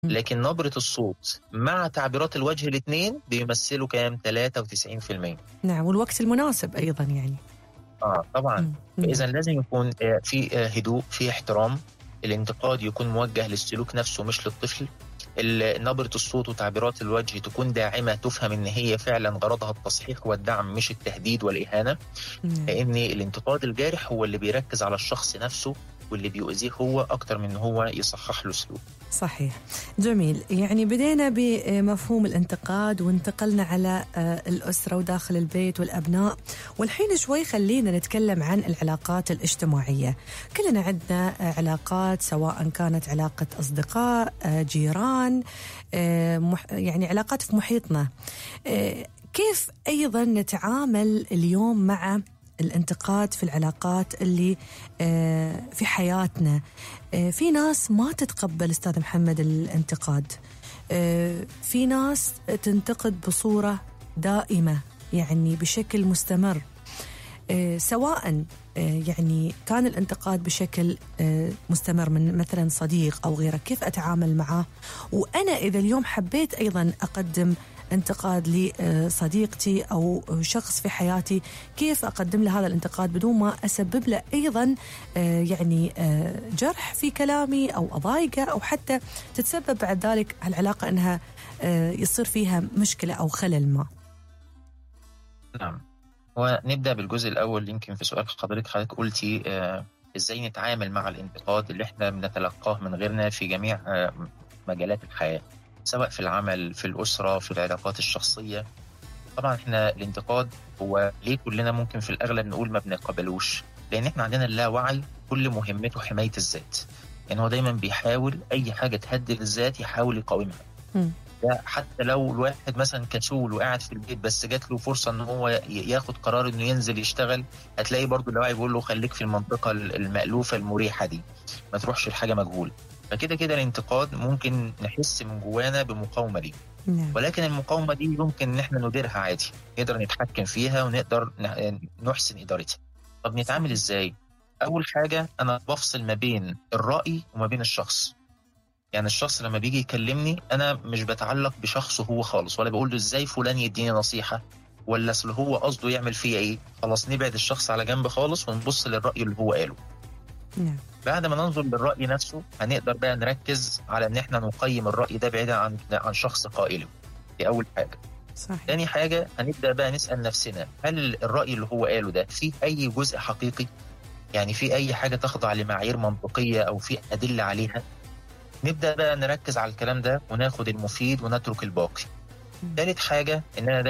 لكن نبرة الصوت مع تعبيرات الوجه الاثنين بيمثلوا كام 93% نعم والوقت المناسب أيضا يعني اه طبعا مم. اذا لازم يكون آه، في آه، هدوء في احترام الانتقاد يكون موجه للسلوك نفسه مش للطفل ال- نبرة الصوت وتعبيرات الوجه تكون داعمة تفهم ان هي فعلا غرضها التصحيح والدعم مش التهديد والإهانة نعم. لان الانتقاد الجارح هو اللي بيركز على الشخص نفسه واللي بيؤذيه هو اكتر من ان هو يصحح له سلوك صحيح جميل يعني بدينا بمفهوم الانتقاد وانتقلنا على آه، الأسرة وداخل البيت والأبناء والحين شوي خلينا نتكلم عن العلاقات الاجتماعية كلنا عندنا آه، علاقات سواء كانت علاقة أصدقاء آه، جيران آه، مح- يعني علاقات في محيطنا آه، كيف أيضا نتعامل اليوم مع الانتقاد في العلاقات اللي آه، في حياتنا آه، في ناس ما تتقبل استاذ محمد الانتقاد آه، في ناس تنتقد بصوره دائمه يعني بشكل مستمر آه، سواء آه، يعني كان الانتقاد بشكل آه، مستمر من مثلا صديق او غيره كيف اتعامل معه وانا اذا اليوم حبيت ايضا اقدم انتقاد لصديقتي او شخص في حياتي كيف اقدم له هذا الانتقاد بدون ما اسبب له ايضا آه، يعني آه، جرح في كلامي او اضايقه او حتى تتسبب بعد ذلك العلاقه انها آه، يصير فيها مشكله او خلل ما. نعم ونبدا بالجزء الاول يمكن في سؤال حضرتك حضرتك قلتي آه ازاي نتعامل مع الانتقاد اللي احنا بنتلقاه من غيرنا في جميع آه مجالات الحياه سواء في العمل في الاسره في العلاقات الشخصيه طبعا احنا الانتقاد هو ليه كلنا ممكن في الاغلب نقول ما بنقبلوش لان احنا عندنا اللاوعي كل مهمته حمايه الذات يعني هو دايما بيحاول اي حاجه تهدد الذات يحاول يقاومها مم. ده حتى لو الواحد مثلا كسول وقاعد في البيت بس جات له فرصه ان هو ي- ياخد قرار انه ينزل يشتغل هتلاقي برضو اللاوعي بيقول له خليك في المنطقه ال- المألوفه المريحه دي ما تروحش لحاجه مجهول فكده كده الانتقاد ممكن نحس من جوانا بمقاومه ليه نعم ولكن المقاومه دي يمكن ان احنا نديرها عادي نقدر نتحكم فيها ونقدر ن- نحسن ادارتها طب نتعامل ازاي اول حاجه انا بفصل ما بين الراي وما بين الشخص يعني الشخص لما بيجي يكلمني انا مش بتعلق بشخصه هو خالص ولا بقول له ازاي فلان يديني نصيحه ولا اصل هو قصده يعمل فيا ايه خلاص نبعد الشخص على جنب خالص ونبص للراي اللي هو قاله نعم بعد ما ننظر للراي نفسه هنقدر بقى نركز على ان احنا نقيم الراي ده بعيدا عن عن شخص قائله دي اول حاجه صحيح تاني حاجة هنبدأ بقى نسأل نفسنا هل الرأي اللي هو قاله ده فيه أي جزء حقيقي؟ يعني في أي حاجة تخضع لمعايير منطقية أو في أدلة عليها؟ نبدأ بقى نركز على الكلام ده وناخد المفيد ونترك الباقي. مم. تالت حاجة إن أنا